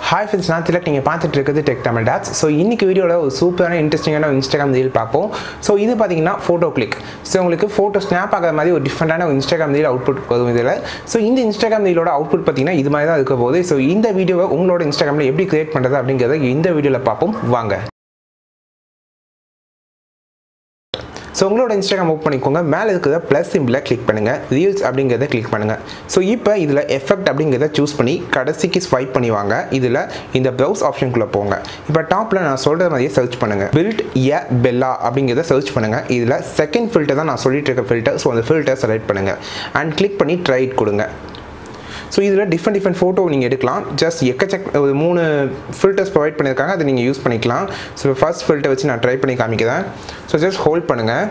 hi friends நான் திலக் நீங்கள் பார்த்துட்டு இருக்குது டெக் தமிழ் டாட்ஸ் ஸோ இன்னைக்கு வீடியோவில் ஒரு சூப்பரான இன்ட்ரெஸ்டிங்கான இன்ஸ்டாகிராம் ரீல் பார்ப்போம் ஸோ இது பார்த்தீங்கன்னா ஃபோட்டோ கிளிக் ஸோ உங்களுக்கு ஃபோட்டோ ஸ்னாப் ஆகிற மாதிரி ஒரு டிஃப்ரெண்டான ஒரு இன்ஸ்டாகிராம் ரீல் அவுட்புட் வரும் இதில் ஸோ இந்த இன்ஸ்டாகிராம் ரீலோட அவுட்புட் பார்த்தீங்கன்னா இது மாதிரி தான் இருக்க போகுது ஸோ இந்த வீடியோவை உங்களோட இன்ஸ்டாகிராமில் எப்படி கிரியேட் பண்ணுறது அப்படிங்கிறத இந்த வீடியோவில் பார்ப்போம் வாங்க ஸோ உங்களோட இன்ஸ்டாகிராம் ஓப்பன் பண்ணிக்கோங்க மேலே இருக்கிற ப்ளஸ் சிம்பிளை கிளிக் பண்ணுங்கள் ரீல்ஸ் அப்படிங்கிறத கிளிக் பண்ணுங்கள் ஸோ இப்போ இதில் எஃபெக்ட் அப்படிங்கிறத சூஸ் பண்ணி கடைசிக்கு ஸ்வைப் பண்ணி வாங்க இதில் இந்த ப்ரௌஸ் ஆப்ஷனுக்குள்ளே போங்க இப்போ டாப்பில் நான் சொல்கிற மாதிரியே சர்ச் பண்ணுங்கள் பில்ட் எ பெல்லா அப்படிங்கிறத சர்ச் பண்ணுங்கள் இதில் செகண்ட் ஃபில்டர் தான் நான் சொல்லிட்டு இருக்க ஃபில்டர் ஸோ அந்த ஃபில்டர் செலக்ட் பண்ணுங்கள் அண்ட் கிளிக் பண்ணி ட்ரைட் கொடுங்க ஸோ இதில் டிஃப்ரெண்ட் டிஃப்ரெண்ட் ஃபோட்டோ நீங்கள் எடுக்கலாம் ஜஸ்ட் எக்கச்சக் ஒரு மூணு ஃபில்டர்ஸ் ப்ரொவைட் பண்ணியிருக்காங்க அதை நீங்கள் யூஸ் பண்ணிக்கலாம் ஸோ ஃபர்ஸ்ட் ஃபில்டர் வச்சு நான் ட்ரை பண்ணி காமிக்கிறேன் ஸோ ஜஸ்ட் ஹோல்ட் பண்ணுங்கள்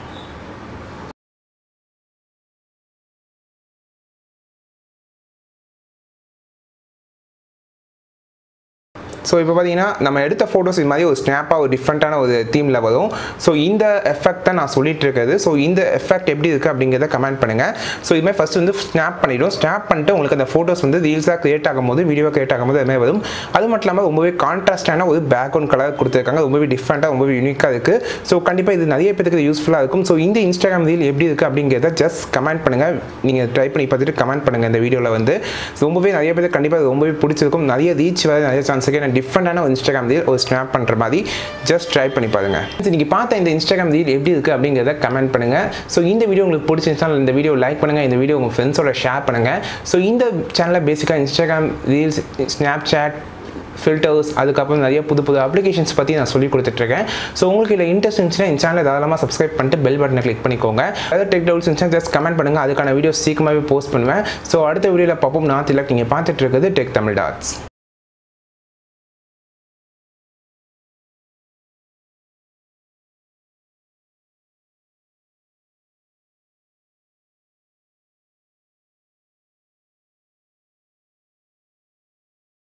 ஸோ இப்போ பார்த்தீங்கன்னா நம்ம எடுத்த ஃபோட்டோஸ் இது மாதிரி ஒரு ஸ்னாப்பாக ஒரு டிஃப்ரெண்ட்டான ஒரு தீமில் வரும் ஸோ இந்த எஃபெக்ட் தான் நான் சொல்லிட்டு இருக்கிறது ஸோ இந்த எஃபெக்ட் எப்படி இருக்குது அப்படிங்கிறத கமெண்ட் பண்ணுங்கள் ஸோ இதுமாதிரி ஃபஸ்ட் வந்து ஸ்னாப் பண்ணிவிடும் ஸ்னாப் பண்ணிட்டு உங்களுக்கு அந்த ஃபோட்டோஸ் வந்து ரீல்ஸாக கிரியேட் ஆகும்போது வீடியோ கிரியேட் ஆகும்போது அதுமாதிரி வரும் அது மட்டும் இல்லாமல் ரொம்பவே கான்ட்ராஸ்டான ஒரு பேக்ரவுண்ட் கலர் கொடுத்துருக்காங்க ரொம்பவே டிஃப்ரெண்ட்டாக ரொம்பவே யூனிக்காக இருக்குது ஸோ கண்டிப்பாக இது நிறைய பேருக்கு யூஸ்ஃபுல்லாக இருக்கும் ஸோ இந்த இன்ஸ்டாகிராம் ரீல் எப்படி இருக்குது அப்படிங்கிறத ஜஸ்ட் கமெண்ட் பண்ணுங்கள் நீங்கள் ட்ரை பண்ணி பார்த்துட்டு கமெண்ட் பண்ணுங்கள் இந்த வீடியோவில் வந்து ரொம்பவே நிறைய பேருக்கு கண்டிப்பாக ரொம்பவே பிடிச்சிருக்கும் நிறைய ரீச் வர நிறைய சான்ஸ் இருக்குது டிஃப்ரெண்டான ஒரு இன்ஸ்டாகிராம் ரீல் ஒரு ஸ்னாப் பண்ணுற மாதிரி ஜஸ்ட் ட்ரை பண்ணி பாருங்க நீங்கள் பார்த்த இந்த இன்ஸ்டாகிராம் ரீல் எப்படி இருக்குது அப்படிங்கிறத கமெண்ட் பண்ணுங்கள் ஸோ இந்த வீடியோ உங்களுக்கு பிடிச்சிருந்துச்சுன்னா இந்த வீடியோ லைக் பண்ணுங்கள் இந்த வீடியோ உங்கள் ஃப்ரெண்ட்ஸோட ஷேர் பண்ணுங்கள் ஸோ இந்த சேனலில் பேசிக்காக Instagram reels Snapchat filters அதுக்கப்புறம் நிறைய புது புது அப்ளிகேஷன்ஸ் பற்றி நான் சொல்லி கொடுத்துட்ருக்கேன் ஸோ உங்களுக்கு இல்லை இன்ட்ரெஸ்ட் இருந்துச்சுன்னா இந்த சேனலை தாராளமாக சப்ஸ்கிரைப் பண்ணிட்டு பெல் பட்டனை கிளிக் பண்ணிக்கோங்க அதாவது டெக் டவுட்ஸ் இருந்துச்சுன்னா ஜஸ்ட் கமெண்ட் பண்ணுங்கள் அதுக்கான வீடியோ சீக்கிரமாகவே போஸ்ட் பண்ணுவேன் ஸோ அடுத்த வீடியோவில் பார்ப்போம் நான் திலக் நீங்கள் பார்த்துட்டு இருக்குது டெக் தமிழ் டாட்ஸ்